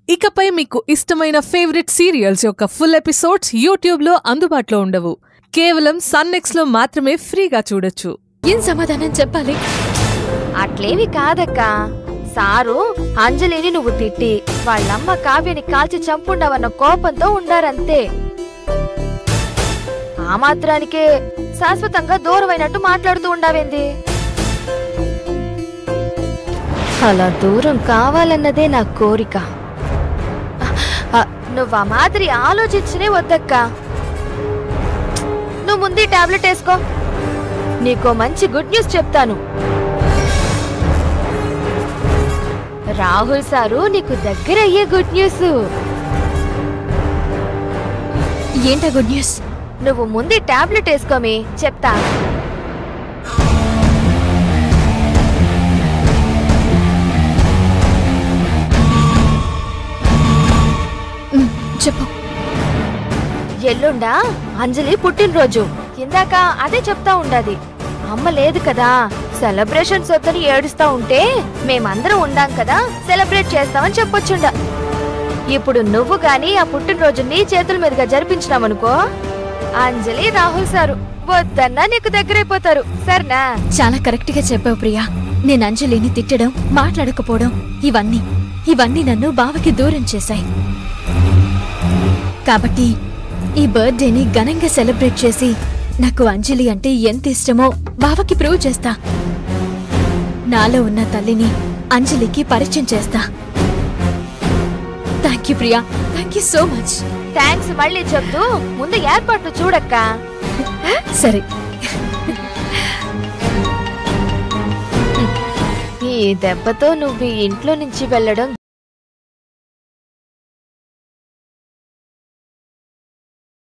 ఇకపై మీకు ఇష్టమైన ఫేవరెట్ సీరియల్స్ యొక్క ఫుల్ ఎపిసోడ్స్ యూట్యూబ్లో అందుబాటులో ఉండవు కేవలం సన్నెక్స్లో మాత్రమే ఫ్రీగా చూడొచ్చు ఏం సమాధానం చెప్పాలి అట్లేవి కాదక్క సారు అంజలిని నువ్వు తిట్టి వాళ్ళమ్మ కావ్యని కాల్చి చంపుండవన్న కోపంతో ఉండారంతే ఆ మాత్రానికే శాశ్వతంగా దూరమైనట్టు మాట్లాడుతూ ఉండావేంది అలా దూరం కావాలన్నదే నా కోరిక ఆ, నువ్వు ఆ మాదిరి ఆలోచించనే వద్దక్క నువ్వు ముందు టాబ్లెట్ వేసుకో నీకో మంచి గుడ్ న్యూస్ చెప్తాను రాహుల్ సారు నీకు దగ్గర అయ్యే గుడ్ న్యూస్ ఏంటా గుడ్ న్యూస్ నువ్వు ముందు టాబ్లెట్ వేసుకోమి చెప్తా ఉమ్, చెప్పు ఎల్లుండా అంజలి పుట్టినరోజు ఇందాక అదే చెప్తా ఉండది అమ్మ లేదు కదా సెలబ్రేషన్స్ వద్దని ఏడుస్తా ఉంటే మేమందరం ఉండాం కదా సెలబ్రేట్ చేస్తామని చెప్పొచ్చుండ ఇప్పుడు నువ్వు గాని ఆ పుట్టినరోజు నీ చేతుల మీదుగా జరిపించినావనుకో అంజలి రాహుల్ సారు వద్దన్నా నీకు దగ్గరైపోతారు సరేనా చాలా కరెక్ట్ గా చెప్పావు ప్రియా నేను అంజలిని తిట్టడం మాట్లాడకపోవడం ఇవన్నీ ఇవన్నీ నన్ను బావకి దూరం చేశాయి కాబట్టి ఈ బర్త్డేని ఘనంగా సెలబ్రేట్ చేసి నాకు అంజలి అంటే ఎంత ఇష్టమో బావకి ప్రూవ్ చేస్తా నాలో ఉన్న తల్లిని అంజలికి పరిచయం చేస్తా thank you Priya thank you so much thanks మళ్ళీ చెప్తూ ముందు ఏర్పాట్లు చూడక్కా సరే ఈ దెబ్బతో నువ్వు ఈ ఇంట్లో నుంచి వెళ్ళడం